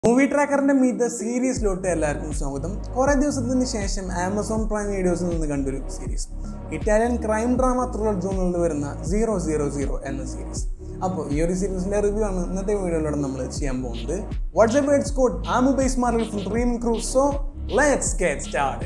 movie ട്രാക്കറിന്റെ meet സീരീസിലോട്ട് എല്ലാവർക്കും സ്വാഗതം കുറേ ദിവസത്തിന് ശേഷം ആമസോൺ പ്രൈം വീഡിയോസിൽ നിന്ന് കണ്ടൊരു series Italian crime drama thriller ജോണിൽ വരുന്ന സീറോ സീറോ സീറോ എന്ന സീരീസ് അപ്പോൾ ഈ ഒരു സീരീസിന്റെ റിവ്യൂ ആണ് ഇന്നത്തെ വീഡിയോയിലൂടെ നമ്മൾ ചെയ്യാൻ പോകുന്നത് വാട്സ്ആപ്പ് വേർഡ്സ് കോഡ് ആമു ബേസ് മാർവൽ from dream crew so let's get start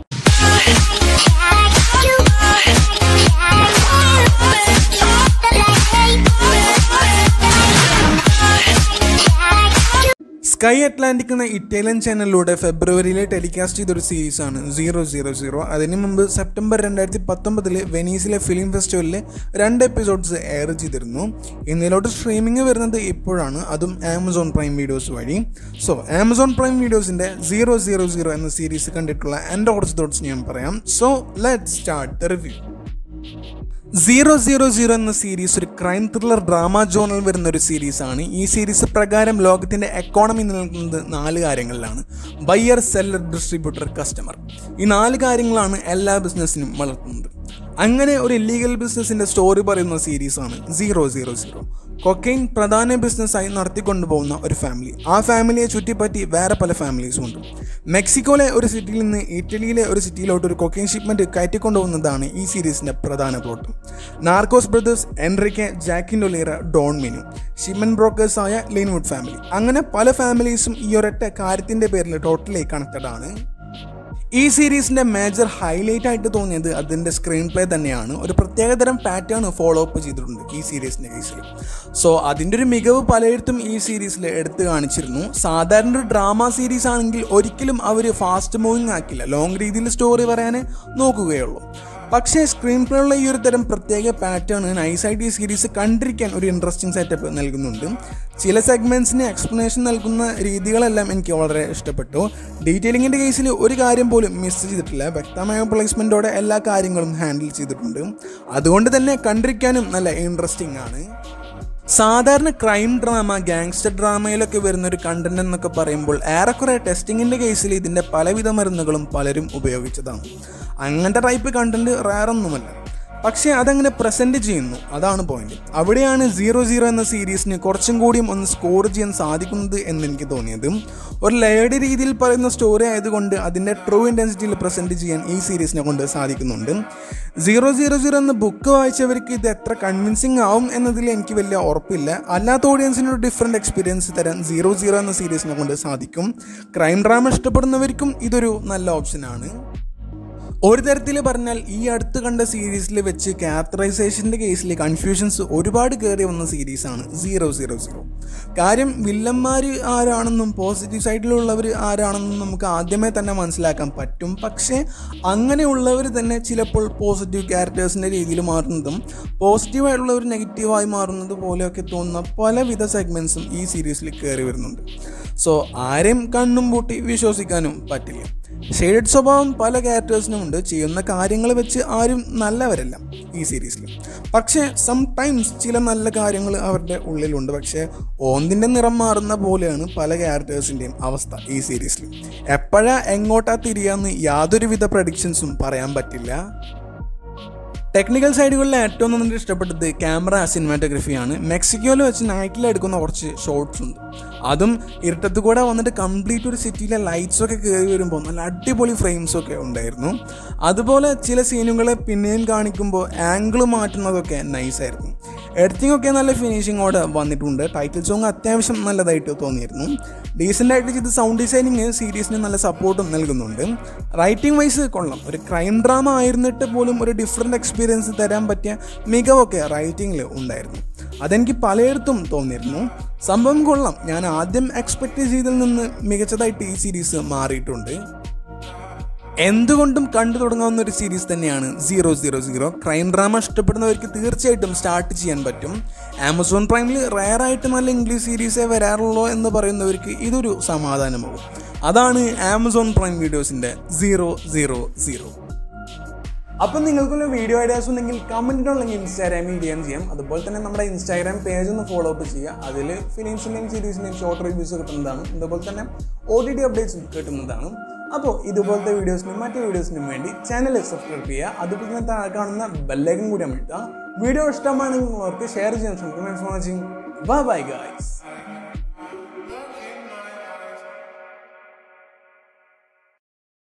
Sky Atlantic എന്ന ഇറ്റാലിയൻ ചാനലിലൂടെ ഫെബ്രുവരിയിൽ ടെലികാസ്റ്റ് ചെയ്തൊരു സീരീസാണ് സീറോ സീറോ സീറോ അതിന് മുമ്പ് സെപ്റ്റംബർ രണ്ടായിരത്തി പത്തൊമ്പതിൽ വെനീസിലെ ഫിലിം ഫെസ്റ്റിവലിൽ രണ്ട് എപ്പിസോഡ്സ് എയർ ചെയ്തിരുന്നു ഇന്നിലോട്ട് സ്ട്രീമിംഗ് വരുന്നത് ഇപ്പോഴാണ് അതും ആമസോൺ പ്രൈം വീഡിയോസ് വഴി സോ ആമസോൺ പ്രൈം വീഡിയോസിൻ്റെ സീറോ സീറോ സീറോ എന്ന സീരീസ് കണ്ടിട്ടുള്ള എൻ്റെ കുറച്ച് തോട്ട്സ് ഞാൻ പറയാം so let start the review zero zero zero എന്ന സീരീസ് ഒരു ക്രൈം ത്രില്ലർ ഡ്രാമ ജോണൽ വരുന്ന ഒരു സീരീസാണ് ഈ സീരീസ് പ്രകാരം ലോകത്തിൻ്റെ എക്കോണമി നിലനിൽക്കുന്നത് നാല് കാര്യങ്ങളിലാണ് ബയ്യർ സെല്ലർ ഡിസ്ട്രിബ്യൂട്ടർ കസ്റ്റമർ ഈ നാല് കാര്യങ്ങളാണ് എല്ലാ ബിസിനസ്സിനും വളർത്തുന്നത് അങ്ങനെ ഒരു ഇല്ലീഗൽ ബിസിനസ്സിൻ്റെ സ്റ്റോറി പറയുന്ന സീരീസാണ് സീറോ സീറോ സീറോ കൊക്കൈൻ പ്രധാന ബിസിനസ്സായി നടത്തിക്കൊണ്ടുപോകുന്ന ഒരു ഫാമിലി ആ ഫാമിലിയെ ചുറ്റിപ്പറ്റി വേറെ പല ഫാമിലീസും ഉണ്ട് മെക്സിക്കോയിലെ ഒരു സിറ്റിയിൽ നിന്ന് ഇറ്റലിയിലെ ഒരു സിറ്റിയിലോട്ട് ഒരു കൊക്കൈൻ ഷിപ്മെൻറ്റ് കയറ്റിക്കൊണ്ടുപോകുന്നതാണ് ഈ സീരീസിൻ്റെ പ്രധാന പ്ലോട്ട് നാർക്കോസ് ബ്രദേഴ്സ് എൻറിക്കെ ജാക്കിൻ ഒലീറ ഡോൺ മെനു ഷിപ്മെൻറ്റ് ബ്രോക്കേഴ്സായ ലിൻവുഡ് ഫാമിലി അങ്ങനെ പല ഫാമിലീസും ഈ ഒരൊറ്റ കാര്യത്തിൻ്റെ പേരിൽ ടോട്ടലി കണക്റ്റഡ് ആണ് ഈ സീരീസിൻ്റെ മേജർ ഹൈലൈറ്റ് ആയിട്ട് തോന്നിയത് അതിൻ്റെ സ്ക്രീൻ പ്ലേ തന്നെയാണ് ഒരു പ്രത്യേകതരം പാറ്റേൺ ഫോളോ അപ്പ് ചെയ്തിട്ടുണ്ട് ഈ സീരീസിൻ്റെ കേസിൽ സോ അതിൻ്റെ ഒരു മികവ് പലയിടത്തും ഈ സീരീസിൽ എടുത്തു കാണിച്ചിരുന്നു സാധാരണ ഒരു ഡ്രാമ സീരീസ് ആണെങ്കിൽ ഒരിക്കലും അവർ ഫാസ്റ്റ് മൂവിങ് ആക്കില്ല ലോങ് രീതിയിൽ സ്റ്റോറി പറയാൻ നോക്കുകയുള്ളൂ പക്ഷേ സ്ക്രീൻ പ്ലേ ഉള്ള ഈ ഒരു തരം പ്രത്യേക പാറ്റേൺ നൈസായിട്ട് ഈ സീരീസ് കണ്ടിരിക്കാൻ ഒരു ഇൻട്രസ്റ്റിംഗ് സെറ്റപ്പ് നൽകുന്നുണ്ട് ചില സെഗ്മെൻറ്റ്സിന് എക്സ്പ്ലനേഷൻ നൽകുന്ന രീതികളെല്ലാം എനിക്ക് വളരെ ഇഷ്ടപ്പെട്ടു ഡീറ്റെയിലിങ്ങിൻ്റെ കേസിൽ ഒരു കാര്യം പോലും മിസ് ചെയ്തിട്ടില്ല വ്യക്തമായ പ്ലേസ്മെൻറ്റോടെ എല്ലാ കാര്യങ്ങളും ഹാൻഡിൽ ചെയ്തിട്ടുണ്ട് അതുകൊണ്ട് തന്നെ കണ്ടിരിക്കാനും നല്ല ഇൻട്രസ്റ്റിംഗ് ആണ് സാധാരണ ക്രൈം ഡ്രാമ ഗാങ്സ്റ്റർ ഡ്രാമയിലൊക്കെ വരുന്ന ഒരു കണ്ടന്റ് എന്നൊക്കെ പറയുമ്പോൾ ഏറെക്കുറെ ടെസ്റ്റിങ്ങിൻ്റെ കേസിൽ ഇതിൻ്റെ പലവിധ മരുന്നുകളും പലരും ഉപയോഗിച്ചതാണ് അങ്ങനത്തെ ടൈപ്പ് കണ്ടന്റ് റയറൊന്നുമല്ല പക്ഷേ അതങ്ങനെ പ്രസൻറ്റ് ചെയ്യുന്നു അതാണ് പോയിന്റ് അവിടെയാണ് സീറോ സീറോ എന്ന സീരീസിന് കുറച്ചും കൂടിയും ഒന്ന് സ്കോർ ചെയ്യാൻ സാധിക്കുന്നത് എന്ന് എനിക്ക് തോന്നിയത് ഒരു ലേഡി രീതിയിൽ പറയുന്ന സ്റ്റോറി ആയതുകൊണ്ട് അതിൻ്റെ ട്രൂ ഇൻറ്റൻസിറ്റിയിൽ പ്രസൻറ്റ് ചെയ്യാൻ ഈ സീരീസിനെ കൊണ്ട് സാധിക്കുന്നുണ്ട് സീറോ സീറോ സീറോ എന്ന ബുക്ക് വായിച്ചവർക്ക് ഇത് എത്ര കൺവിൻസിങ് ആവും എന്നതിൽ എനിക്ക് വലിയ ഉറപ്പില്ല അല്ലാത്ത ഓഡിയൻസിന് ഒരു ഡിഫറെൻറ്റ് എക്സ്പീരിയൻസ് തരാൻ സീറോ സീറോ എന്ന സീരീസിനെ കൊണ്ട് സാധിക്കും ക്രൈം ഡ്രാമ ഇഷ്ടപ്പെടുന്നവർക്കും ഇതൊരു നല്ല ഓപ്ഷനാണ് ഒരു തരത്തിൽ പറഞ്ഞാൽ ഈ അടുത്ത് കണ്ട സീരീസിൽ വെച്ച് ക്യാരക്ടറൈസേഷൻ്റെ കേസിൽ കൺഫ്യൂഷൻസ് ഒരുപാട് കയറി വന്ന സീരീസാണ് സീറോ സീറോ സീറോ കാര്യം വില്ലന്മാർ ആരാണെന്നും പോസിറ്റീവ് സൈഡിലുള്ളവർ ആരാണെന്നും നമുക്ക് ആദ്യമേ തന്നെ മനസ്സിലാക്കാൻ പറ്റും പക്ഷേ അങ്ങനെയുള്ളവർ തന്നെ ചിലപ്പോൾ പോസിറ്റീവ് ക്യാരക്ടേഴ്സിൻ്റെ രീതിയിൽ മാറുന്നതും പോസിറ്റീവായിട്ടുള്ളവർ നെഗറ്റീവായി മാറുന്നത് പോലെയൊക്കെ തോന്നുന്ന പലവിധ സെഗ്മെൻസും ഈ സീരീസിൽ കയറി വരുന്നുണ്ട് സോ ആരെയും കണ്ണും പൂട്ടി വിശ്വസിക്കാനും പറ്റില്ല ഷെയ്ഡ് സ്വഭാവം പല ക്യാരക്ടേഴ്സിനും ഉണ്ട് ചെയ്യുന്ന കാര്യങ്ങൾ വെച്ച് ആരും നല്ലവരല്ല ഈ സീരീസിൽ പക്ഷേ സം ടൈംസ് ചില നല്ല കാര്യങ്ങൾ അവരുടെ ഉള്ളിലുണ്ട് പക്ഷേ ഓന്തിൻ്റെ നിറം മാറുന്ന പോലെയാണ് പല ക്യാരക്ടേഴ്സിൻ്റെയും അവസ്ഥ ഈ സീരീസിൽ എപ്പോഴാ എങ്ങോട്ടാ തിരിയാന്ന് യാതൊരുവിധ പ്രഡിക്ഷൻസും പറയാൻ പറ്റില്ല ടെക്നിക്കൽ സൈഡുകളിൽ ഏറ്റവും നന്നായിട്ട് ഇഷ്ടപ്പെട്ടത് ക്യാമറ സിനിമാറ്റോഗ്രഫിയാണ് മെക്സിക്കോയിൽ വെച്ച് നൈറ്റിൽ എടുക്കുന്ന കുറച്ച് ഷോട്ട്സ് ഉണ്ട് അതും ഇരുട്ടത്ത് കൂടെ വന്നിട്ട് കംപ്ലീറ്റ് ഒരു സിറ്റിയിലെ ലൈറ്റ്സ് ഒക്കെ കയറി വരുമ്പോൾ നല്ല അടിപൊളി ഫ്രെയിംസ് ഒക്കെ ഉണ്ടായിരുന്നു അതുപോലെ ചില സീനുകളെ പിന്നെയും കാണിക്കുമ്പോൾ ആംഗിൾ മാറ്റുന്നതൊക്കെ നൈസായിരുന്നു എഡിറ്റിംഗ് ഒക്കെ നല്ല ഫിനിഷിങ്ങോടെ വന്നിട്ടുണ്ട് ടൈറ്റിൽ സോങ് അത്യാവശ്യം നല്ലതായിട്ട് തോന്നിയിരുന്നു ഡീസൻ്റ് ആയിട്ട് ചെയ്ത് സൗണ്ട് ഡിസൈനിങ് സീരീസിന് നല്ല സപ്പോർട്ടും നൽകുന്നുണ്ട് റൈറ്റിംഗ് വൈസ് കൊള്ളാം ഒരു ക്രൈം ഡ്രാമ ആയിരുന്നിട്ട് പോലും ഒരു ഡിഫറെൻറ്റ് എക്സ്പീരിയൻസ് തരാൻ പറ്റിയ മികവൊക്കെ റൈറ്റിങ്ങിൽ ഉണ്ടായിരുന്നു അതെനിക്ക് പലയിടത്തും തോന്നിയിരുന്നു സംഭവം കൊള്ളാം ഞാൻ ആദ്യം എക്സ്പെക്ട് ചെയ്തതിൽ നിന്ന് മികച്ചതായിട്ട് ഈ സീരീസ് മാറിയിട്ടുണ്ട് എന്തുകൊണ്ടും കണ്ടു തുടങ്ങാവുന്ന ഒരു സീരീസ് തന്നെയാണ് zero zero zero crime drama ഇഷ്ടപ്പെടുന്നവർക്ക് തീർച്ചയായിട്ടും സ്റ്റാർട്ട് ചെയ്യാൻ പറ്റും ആമസോൺ പ്രൈമിൽ റയറായിട്ട് നല്ല ഇംഗ്ലീഷ് സീരീസേ വരാറുള്ളൂ എന്ന് പറയുന്നവർക്ക് ഇതൊരു സമാധാനമാകും അതാണ് ആമസോൺ പ്രൈം വീഡിയോസിൻ്റെ സീറോ സീറോ സീറോ അപ്പം നിങ്ങൾക്കുള്ള വീഡിയോ ഐഡിയാസ് ഉണ്ടെങ്കിൽ കമൻറ്റ് ഉണ്ടെങ്കിൽ ഇൻസ്റ്റാഗ്രാമിൽ ഡി എം ചെയ്യാം അതുപോലെ തന്നെ നമ്മുടെ ഇൻസ്റ്റാഗ്രാം പേജ് ഒന്ന് ഫോളോ അപ്പ് ചെയ്യുക അതിൽ ഫിലിംസിൻ്റെയും സീരീസിൻ്റെയും ഷോർട്ട് റിവ്യൂസ് കിട്ടുന്നതാണ് അതുപോലെ തന്നെ ഒ ടി ടി അപ്ഡേറ്റ്സും കിട്ടുന്നതാണ് അപ്പോൾ ഇതുപോലത്തെ വീഡിയോസിനും മറ്റു വീഡിയോസിനും വേണ്ടി ചാനൽ സബ്സ്ക്രൈബ് ചെയ്യുക അതുപോലെ തന്നെ താഴെ കാണുന്ന ബെല്ലൈക്കൻ കൂടി അമഴ്ത്തുക വീഡിയോ ഇഷ്ടമാണെങ്കിൽ അവർക്ക് ഷെയർ ചെയ്യാൻ ശ്രമിക്കും ബൈ ബൈ ഗൈസ്